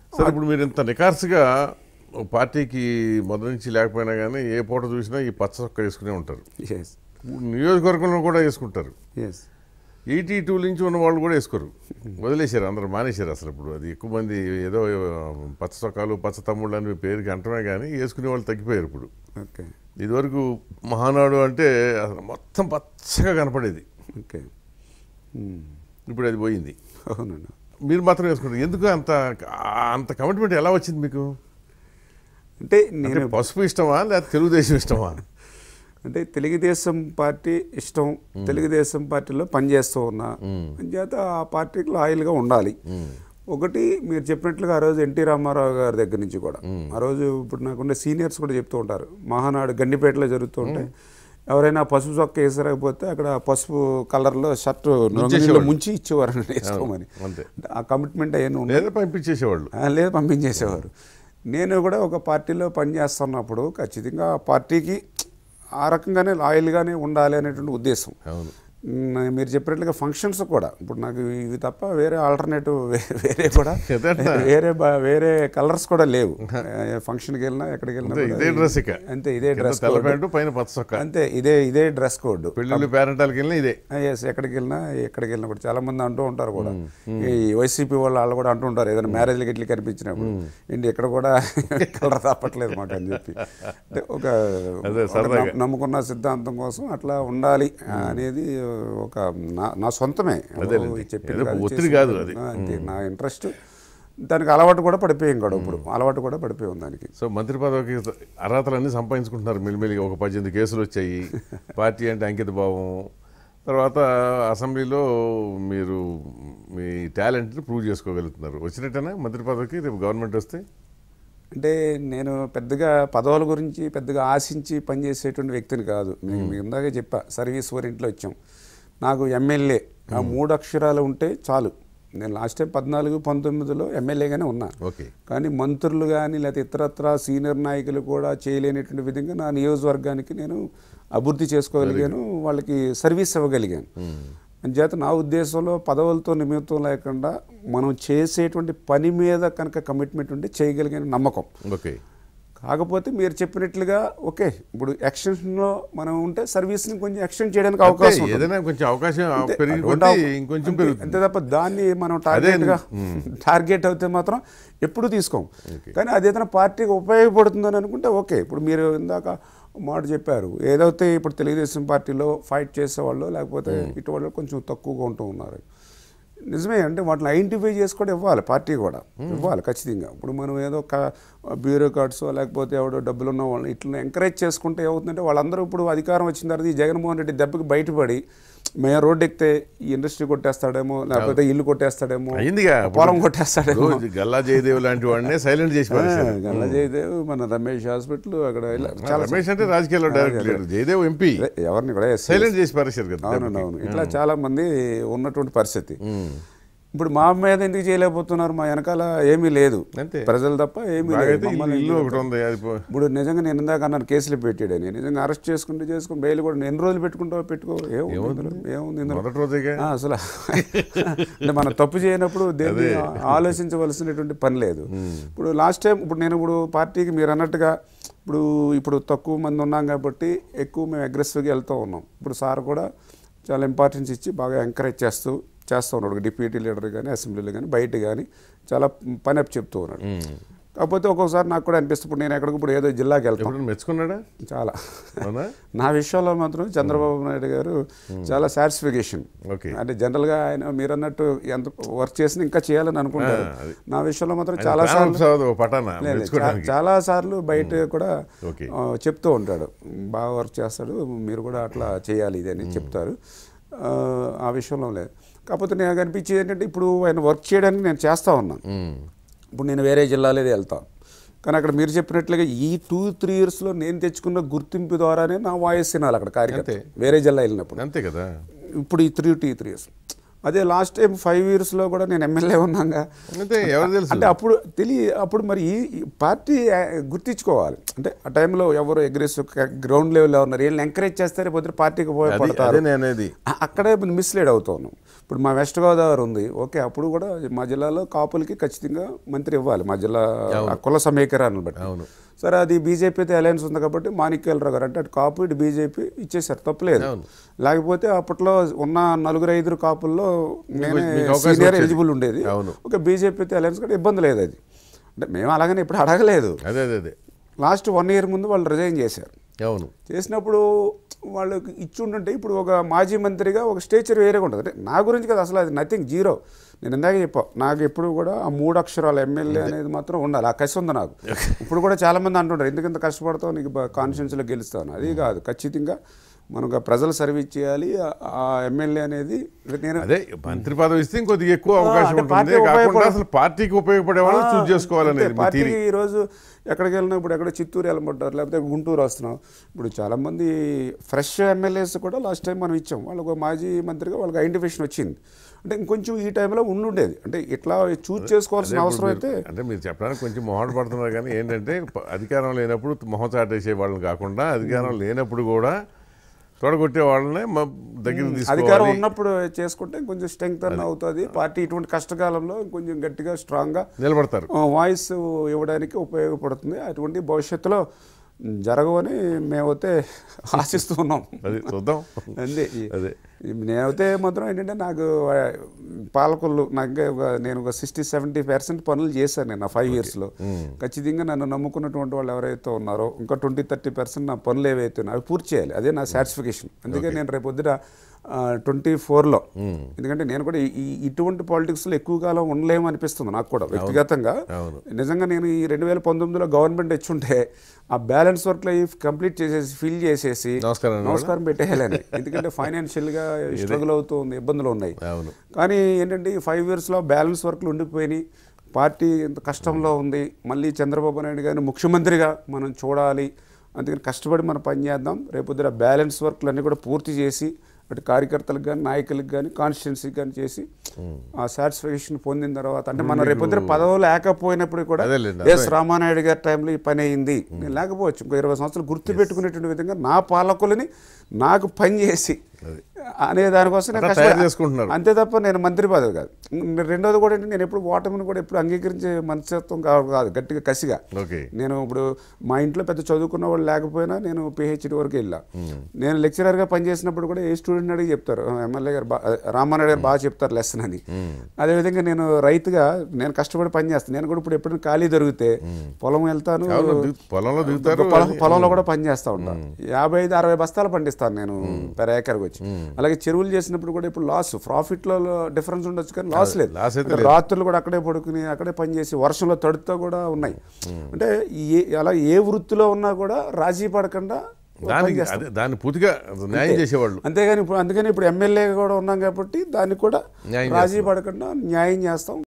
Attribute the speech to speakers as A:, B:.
A: సరే ఇప్పుడు మీరు ఇంత నికార్సుగా ఓ పార్టీకి మొదటి నుంచి లేకపోయినా కానీ ఏ పూట చూసినా ఈ పచ్చ చొక్క వేసుకునే ఉంటారు
B: ఎస్
A: నియోజకవర్గంలో కూడా వేసుకుంటారు
B: ఎస్
A: ఎయిటీ టూ నుంచి ఉన్న వాళ్ళు కూడా వేసుకోరు వదిలేశారు అందరూ మానేశారు అసలు ఇప్పుడు అది ఎక్కువ మంది ఏదో పచ్చ చొక్కాలు పచ్చ తమ్ముళ్ళు అని పేరుకి అంటమే కానీ వేసుకునే వాళ్ళు తగ్గిపోయారు ఇప్పుడు
B: ఓకే
A: ఇదివరకు మహానాడు అంటే అసలు మొత్తం పచ్చగా కనపడేది
B: ఓకే
A: ఇప్పుడు అది పోయింది
B: అవునండి
A: మీరు మాత్రం వేసుకుంటారు ఎందుకు అంత అంత కమిట్మెంట్ ఎలా వచ్చింది మీకు
B: అంటే
A: అంటే
B: నేను
A: పసుపు ఇష్టమా లేదా తెలుగుదేశం ఇష్టమా
B: అంటే తెలుగుదేశం పార్టీ ఇష్టం తెలుగుదేశం పార్టీలో పనిచేస్తూ ఉన్నా చేత ఆ పార్టీకి లాయల్గా ఉండాలి ఒకటి మీరు చెప్పినట్లుగా ఆ రోజు ఎన్టీ రామారావు గారి దగ్గర నుంచి కూడా ఆ రోజు ఇప్పుడు నాకుండే సీనియర్స్ కూడా చెప్తూ ఉంటారు మహానాడు గండిపేటలో జరుగుతూ ఉంటే ఎవరైనా పసుపు చొక్క వేసరాకపోతే అక్కడ పసుపు కలర్లో షర్ట్
A: ముంచేసేవాళ్ళు.
B: ముంచి ఇచ్చేవారు వేసుకోమని
A: అంతే
B: ఆ కమిట్మెంట్ అయ్యాను
A: లేదా పంపించేసేవాళ్ళు
B: ఆ, లేదు పంపించేసేవారు నేను కూడా ఒక పార్టీలో పనిచేస్తున్నప్పుడు ఖచ్చితంగా ఆ పార్టీకి ఆ రకంగానే లాయల్గానే ఉండాలి అనేటువంటి ఉద్దేశం
A: అవును
B: మ్, మీరు చెప్పినట్లుగా ఫంక్షన్స్ కూడా ఇప్పుడు నాకు ఇవి తప్ప వేరే ఆల్టర్నేటివ్ వేరే కూడా
A: ఎదన్నా?
B: వేరే బా- వేరే కలర్స్ కూడా లేవు ఫంక్షన్కి వెళ్ళినా ఎక్కడికి వెళ్ళినా
A: అంతే
B: కూడా
A: ఇదే డ్రెస్ ఇక
B: అంతే ఇదే
A: కింద
B: డ్రెస్
A: తెల్ల
B: కోడ్
A: ప్యాంటు పైన పచ్చ చొక్క
B: అంతే ఇదే ఇదే డ్రెస్ కోడ్
A: పెళ్ళిళ్ళు పేరెంటాలకి వెళ్ళినా ఇదే
B: ఎస్ ఎక్కడికి వెళ్ళినా ఎక్కడికి వెళ్ళినా కూడా చాలా మంది అంటూ ఉంటారు కూడా ఈ వైసీపీ వాళ్ళు వాళ్ళు కూడా అంటూ ఉంటారు ఏదైనా మ్యారేజ్లకి ఇట్లా కనిపించినప్పుడు ఏంటి ఇక్కడ కూడా కలర్ తప్పట్లేదు మాకు అని చెప్పి అంటే ఒక
A: అదే
B: ఒక
A: సరదాగా.
B: నమ్ము- నమ్ముకున్న సిద్ధాంతం కోసం అట్లా ఉండాలి అనేది ఒక నా నా సొంతమే
A: అదేలేండి.
B: ఎవరో చెప్పింది
A: ఏదో
B: కాదు,
A: ఒత్తిడి
B: చేసింది
A: కాదు
B: కాదు.
A: అది.
B: ఆ, అంతే నా ఇంట్రెస్ట్ దానికి అలవాటు కూడా పడిపోయాం కూడా ఇప్పుడు అలవాటు కూడా పడిపోయాం దానికి
A: సో మంత్రి పదవికి అర్హతలన్నీ సంపాదించుకుంటున్నారు మెల్లిమెల్లిగా ఒక పద్దెనిమిది కేసులు వచ్చాయి పార్టీ అంటే అంకిత భావం తర్వాత అసెంబ్లీలో మీరు మీ టాలెంట్ని ప్రూవ్ చేసుకోగలుగుతున్నారు వచ్చినట్టేనా మంత్రి పదవికి రేపు గవర్నమెంట్ వస్తే
B: అంటే నేను పెద్దగా పదవుల గురించి పెద్దగా ఆశించి పనిచేసేటువంటి వ్యక్తిని కాదు నేను మీకు ఇందాకే చెప్పా సర్వీస్ ఓరియంట్లో వచ్చాం నాకు ఎమ్మెల్యే ఆ మూడు అక్షరాలు ఉంటే చాలు నేను లాస్ట్ టైం పద్నాలుగు పంతొమ్మిదిలో ఎమ్మెల్యేగానే ఉన్నా
A: ఓకే
B: కానీ మంత్రులు కానీ లేకపోతే ఇతరత్ర సీనియర్ నాయకులు కూడా చేయలేనటువంటి విధంగా నా నియోజకవర్గానికి నేను అభివృద్ధి చేసుకోగలిగాను వాళ్ళకి సర్వీస్ ఇవ్వగలిగాను అంచేత నా ఉద్దేశంలో పదవులతో నిమిత్తం లేకుండా మనం చేసేటువంటి పని మీద కనుక కమిట్మెంట్ ఉంటే చేయగలిగిన నమ్మకం
A: ఓకే
B: కాకపోతే మీరు చెప్పినట్లుగా ఓకే ఇప్పుడు ఎక్స్టెన్షన్లో మనం ఉంటే సర్వీస్ని కొంచెం ఎక్స్టెండ్ చేయడానికి అవకాశం
A: అంతే,
B: ఉంటుంది.
A: ఏదైనా కొంచెం అవకాశం
B: అంతే,
A: పెరిగి
B: అటువంటి
A: కొద్దీ
B: అవ-
A: ఇంకొంచెం
B: అంతే,
A: పెరుగుతుంది
B: అంతే తప్ప దాన్ని మనం టార్గెట్గా టార్గెట్ అయితే మాత్రం ఎప్పుడు తీసుకోం కానీ అది ఏదైనా పార్టీకి ఉపయోగపడుతుందని అనుకుంటే ఓకే ఇప్పుడు మీరు ఇందాక మాట చెప్పారు ఏదైతే ఇప్పుడు తెలుగుదేశం పార్టీలో ఫైట్ చేసేవాళ్ళు లేకపోతే ఇటు వాళ్ళు కొంచెం తక్కువగా ఉంటూ ఉన్నారు నిజమే అంటే వాటిని ఐడెంటిఫై చేసి కూడా ఇవ్వాలి పార్టీ కూడా ఇవ్వాలి ఖచ్చితంగా ఇప్పుడు మనం ఏదో బ్యూరోక్రాట్స్ లేకపోతే ఎవడో డబ్బులు ఉన్న వాళ్ళని ఇట్లా ఎంకరేజ్ చేసుకుంటే ఏమవుతుందంటే వాళ్ళందరూ ఇప్పుడు అధికారం వచ్చిన తర్వాత ఈ జగన్మోహన్ రెడ్డి దెబ్బకి బయటపడి మేము రోడ్డు ఎక్కితే ఈ ఇండస్ట్రీ కొట్టేస్తాడేమో లేకపోతే ఇల్లు కొట్టేస్తాడేమో
A: అయిందిగా
B: పొలం కొట్టేస్తాడేమో
A: రోజు గల్లా జయదేవ్ లాంటి వాడినే సైలెంట్ చేసి పారేశారు.
B: గల్లా జయదేవ్ మన రమేష్ హాస్పిటల్ అక్కడ ఇలా చాలా
A: రమేష్ అంటే రాజకీయాల్లో డైరెక్ట్ లేడు జయదేవ్ ఎంపీ
B: ఎవరిని కూడా
A: సైలెంట్ చేసి పారేశారు కదా
B: అవునండి అవును ఇట్లా చాలా మంది ఉన్నటువంటి పరిస్థితి ఇప్పుడు మా మీద ఎందుకు చేయలేకపోతున్నారు మా వెనకాల ఏమీ లేదు
A: అంతే.
B: ప్రజలు తప్ప ఏమీ లేదు
A: నాకైతే
B: మమ్మల్ని
A: ఇల్లు ఒకటి ఉంది అది పో-
B: ఇప్పుడు నిజంగా నేను ఇందాక అన్నాను కేసులు పెట్టాడని నిజంగా అరెస్ట్ చేసుకుంటే చేసుకుని బెయిల్ కూడా ఎన్ని రోజులు పెట్టుకుంటావు పెట్టుకో ఏముంది ఇందులో? ఏముంది ఇందులో?
A: మొదటి రోజేగా
B: ఆ, అసలు అంటే మనం తప్పు చేయనప్పుడు దేన్ని ఆలోచించవలసినటువంటి పని లేదు ఇప్పుడు లాస్ట్ టైం ఇప్పుడు నేను ఇప్పుడు పార్టీకి మీరు అన్నట్టుగా ఇప్పుడు ఇప్పుడు తక్కువ మంది ఉన్నాం కాబట్టి ఎక్కువ మేము అగ్రెసివ్గా వెళ్తూ ఉన్నాం ఇప్పుడు సార్ కూడా చాలా ఇంపార్టెన్స్ ఇచ్చి బాగా ఎంకరేజ్ చేస్తూ చేస్తూ ఉన్నాడు ఒక డిప్యూటీ లీడర్ కానీ అసెంబ్లీలో కానీ బయట కానీ చాలా పని అప్ చెప్తూ ఉన్నాడు కాకపోతే ఒక్కొక్కసారి నాకు కూడా అనిపిస్తుంది ఇప్పుడు నేను ఎక్కడికి ఇప్పుడు ఏదో జిల్లాకి వెళ్తాను
A: ఎప్పుడైనా మెచ్చుకున్నాడా
B: చాలా
A: అవునా
B: నా విషయంలో మాత్రం చంద్రబాబు నాయుడు గారు చాలా సాటిస్ఫికేషన్
A: ఓకే
B: అంటే జనరల్గా ఆయన మీరు అన్నట్టు ఎంత వర్క్ చేసినా ఇంకా చేయాలని అనుకుంటారు
A: ఆ, అది.
B: నా విషయంలో మాత్రం
A: ఆయన
B: చాలా
A: ప్రాణం
B: సార్లు
A: సాగదు ఓ పటాన
B: లేదు, లేదు, చా-
A: మెచ్చుకోవడానికి
B: చాలా సార్లు బయట కూడా
A: ఓకే.
B: ఆ, చెప్తూ ఉంటాడు బాగా వర్క్ చేస్తాడు మీరు కూడా అట్లా చేయాలి ఇది అని చెప్తారు ఆ, ఆ విషయంలో లేదు కాకపోతే నాకు అనిపించేది ఏంటంటే ఇప్పుడు ఆయన వర్క్ చేయడానికి నేను చేస్తూ ఉన్నాను
A: ఉమ్.
B: ఇప్పుడు నేను వేరే జిల్లాలో వెళ్తాను కానీ అక్కడ మీరు చెప్పినట్లుగా ఈ టూ త్రీ ఇయర్స్లో నేను తెచ్చుకున్న గుర్తింపు ద్వారానే నా వాయిస్ వినాలి అక్కడ కార్యకర్త
A: అంతే.
B: వేరే జిల్లా వెళ్ళినప్పుడు
A: అంతే కదా
B: ఇప్పుడు ఈ త్రీ టీ త్రీ ఇయర్స్ అదే లాస్ట్ టైం ఫైవ్ ఇయర్స్లో కూడా నేను ఎమ్మెల్యే ఉన్నాగా
A: అంటే ఎవరు తెలుసు
B: అంటే అప్పుడు తెలియ అప్పుడు మరి ఈ ఈ పార్టీ ఆ, గుర్తించుకోవాలి అంటే ఆ టైంలో ఎవరు అగ్రెసివ్ గ్రౌండ్ లెవెల్లో ఉన్నారు వీళ్ళని ఎంకరేజ్ చేస్తే రేపు పొద్దున పార్టీకి
A: అది
B: ఉపయోగపడతారు
A: అదే నేను అనేది
B: అ- అక్కడే మిస్లీడ్ అవుతాను ఇప్పుడు మా వెస్ట్ గోదావరి ఉంది ఓకే అప్పుడు కూడా మా జిల్లాలో కాపులకి ఖచ్చితంగా మంత్రి ఇవ్వాలి మా జిల్లా ఆ కుల సమీకరణను బట్టి
A: అవును
B: సరే అది బీజేపీతో అలయన్స్ ఉంది కాబట్టి మాణిక్యాలరావు గారు అంటే అటు కాపు ఇటు బీజేపీ ఇచ్చేసారు తప్పలేదు
A: అవును.
B: లేకపోతే అప్పట్లో ఉన్న నలుగురు ఐదుగురు కాపుల్లో నేనే
A: మీకు అవకాశం
B: సీనియర్
A: వచ్చేది.
B: ఎలిజిబుల్ ఉండేది
A: అవును.
B: ఒక బీజేపీతో అలయన్స్ కూడా ఇబ్బంది లేదు అది అంటే మేము అలాగనే ఇప్పుడు అడగలేదు
A: అదే అదే అదే
B: లాస్ట్ వన్ ఇయర్ ముందు వాళ్ళు రిజైన్ చేశారు
A: అవును
B: చేసినప్పుడు వాళ్ళకి ఇచ్చి ఉంటుంటే ఇప్పుడు ఒక మాజీ మంత్రిగా ఒక స్టేచర్ వేరేగా ఉంటుంది అంటే నా గురించి కదా అసలు అది నథింగ్ జీరో నేను ఇందాక చెప్పా నాకు ఎప్పుడు కూడా ఆ మూడు అక్షరాల ఎమ్మెల్యే అనేది మాత్రం ఉండాలి ఆ కసి ఉంది నాకు ఇప్పుడు కూడా చాలా మంది అంటుంటారు ఎందుకు ఇంత కష్టపడతావు నీకు కాన్ఫిడెన్స్లో గెలుస్తాను అది కాదు ఖచ్చితంగా మనకు ఆ ప్రజలు సర్వీస్ చేయాలి ఆ- ఆ ఎమ్మెల్యే అనేది నేను
A: అదే మంత్రి పదవి ఇస్తే ఇంకొద్దిగా ఎక్కువ అవకాశం
B: అంటే
A: ఉంటుంది
B: పార్టీ
A: కాకుండా
B: ఉపయోగపడ-
A: అసలు పార్టీకి ఉపయోగపడే వాళ్ళని చూస్ చేసుకోవాలనేది
B: అంతే,
A: మీ
B: పార్టీకి
A: తీరి
B: ఈరోజు ఎక్కడికి వెళ్ళినా ఇప్పుడు ఎక్కడ చిత్తూరు వెళ్ళమంటారు లేకపోతే గుంటూరు వస్తున్నాం ఇప్పుడు చాలామంది ఫ్రెష్ ఎమ్మెల్యేస్ కూడా లాస్ట్ టైం మనం ఇచ్చాం వాళ్ళకు మాజీ మంత్రిగా వాళ్ళకి ఐడెంటిఫికేషన్ వచ్చింది అంటే ఇంకొంచెం ఈ టైంలో ఉండుండేది అంటే ఇట్లా చూజ్ చేసుకోవాల్సిన
A: అదే
B: అవసరం
A: ఇప్పుడు
B: అయితే
A: మీరు- అంటే మీరు చెప్పడానికి కొంచెం మొహమాట పడుతున్నారు కానీ ఏంటంటే ప- అధికారం లేనప్పుడు మొహం చాటేసే వాళ్ళని కాకుండా అధికారం లేనప్పుడు కూడా తొడగొట్టే వాళ్ళనే మా దగ్గర
B: అధికారం
A: తీసుకోవాలి
B: ఉన్నప్పుడు చేసుకుంటే కొంచెం స్ట్రెంగ్త్ అన్న అవుతుంది పార్టీ ఇటువంటి కష్టకాలంలో కొంచెం గట్టిగా స్ట్రాంగ్గా
A: నిలబడతారు
B: వాయిస్ ఇవ్వడానికి ఉపయోగపడుతుంది అటువంటి భవిష్యత్తులో జరగవని మేమైతే ఆశిస్తూ ఉన్నాం
A: అది చూద్దాం
B: అంతే
A: అదే
B: నేనైతే మాత్రం ఏంటంటే నాకు ఆ, పాలకులు నాకు ఇంకా ఒక నేను ఒక సిక్స్టీ సెవెంటీ పర్సెంట్ పనులు చేశాను నేను నా ఫైవ్ ఇయర్స్లో ఖచ్చితంగా నన్ను నమ్ముకున్నటువంటి వాళ్ళు ఎవరైతే ఉన్నారో ఇంకా ట్వంటీ థర్టీ పర్సెంట్ నా పనులు ఏవైతే ఉన్నాయో అవి పూర్తి చేయాలి అదే నా సాటిస్ఫికేషన్ అందుకే నేను రేపు పొద్దుట ట్వంటీ ఫోర్లో ఎందుకంటే నేను కూడా ఈ- ఈ ఇటువంటి పాలిటిక్స్లో ఎక్కువ కాలం ఉండలేము అనిపిస్తుంది నాకు కూడా వ్యక్తిగతంగా
A: అవును.
B: నిజంగా నేను ఈ రెండు వేల పంతొమ్మిదిలో గవర్నమెంట్ ఇచ్చుంటే ఆ బ్యాలెన్స్ వర్క్లో కంప్లీట్ చేసేసి ఫిల్ చేసేసి
A: నమస్కారం అన్న
B: నమస్కారం పెట్టేయాలని ఎందుకంటే ఫైనాన్షియల్గా స్ట్రగుల్ అవుతూ ఉంది ఇబ్బందులు ఉన్నాయి
A: అవును
B: కానీ ఏంటంటే ఈ ఫైవ్ ఇయర్స్లో బ్యాలెన్స్ వర్క్లు ఉండిపోయినాయి పార్టీ ఇంత కష్టంలో ఉంది మళ్ళీ చంద్రబాబు నాయుడు గారిని ముఖ్యమంత్రిగా మనం చూడాలి అందుకని కష్టపడి మనం పనిచేద్దాం రేపొద్దున బ్యాలెన్స్ వర్క్లు అన్నీ కూడా పూర్తి చేసి అటు కార్యకర్తలకు కానీ నాయకులకు కానీ కాన్స్టిట్యున్సీకి కానీ చేసి ఆ సాటిస్ఫాక్షన్ పొందిన తర్వాత అంటే మనం రేపొద్దున పదవి లేకపోయినప్పుడు కూడా
A: అదేలేండి,
B: ఎస్ రామానాయుడు గారి టైంలో ఈ పని అయింది నేను లేకపోవచ్చు ఇంకో ఇరవై సంవత్సరాలు గుర్తు పెట్టుకునేటువంటి విధంగా నా పాలకులని నాకు పని చేసి అనే దానికోసం నేను
A: అట్లా
B: కష్టపడి-
A: తయారు చేసుకుంటున్నారు.
B: అంతే తప్ప నేను మంత్రి పదవి కాదు ఉమ్, రెండోది కూడా ఏంటి నేను ఎప్పుడు ఓటమిని కూడా ఎప్పుడు అంగీకరించే మనస్తత్వం కాదు కాదు గట్టిగా కసిగా
A: ఓకే
B: నేను ఇప్పుడు మా ఇంట్లో పెద్ద చదువుకున్న వాళ్ళు లేకపోయినా నేను పిహెచ్డి వరకు వెళ్ళా నేను లెక్చరర్గా పనిచేసినప్పుడు కూడా ఏ స్టూడెంట్ అడిగి చెప్తారు "ఆ, ఎమ్మెల్యే గారు బా రామారావు గారు బాగా చెప్తారు లెసన్ అని అదేవిధంగా నేను రైతుగా నేను కష్టపడి పని చేస్తాను నేను కూడా ఇప్పుడు ఎప్పుడైనా ఖాళీ దొరికితే పొలం వెళ్తాను
A: అవును, దిగు- పొలంలో దిగుతారు
B: పొలం పొలంలో కూడా పని చేస్తా ఉంటాను యాభై ఐదు అరవై బస్తాలు పండిస్తాను నేను పెర్ ఏకర్కి వచ్చి అలాగే చెరువులు చేసినప్పుడు కూడా ఇప్పుడు లాస్ ప్రాఫిట్ లో డిఫరెన్స్ ఉండొచ్చు కానీ లాస్ లేదు
A: లాస్ అయితే
B: అంటే రాత్రులు కూడా అక్కడే పడుకుని అక్కడే పని చేసి వర్షంలో తడుతో కూడా ఉన్నాయి అంటే ఏ అలా ఏ వృత్తిలో ఉన్నా కూడా రాజీ పడకుండా
A: దానికి అదే దాన్ని పూర్తిగా న్యాయం చేసేవాళ్ళు
B: అంతేగాని ఇప్పుడు అందుకని ఇప్పుడు ఎమ్మెల్యే కూడా ఉన్నాం కాబట్టి దాన్ని కూడా
A: న్యాయం
B: రాజీ పడకుండా న్యాయం చేస్తాం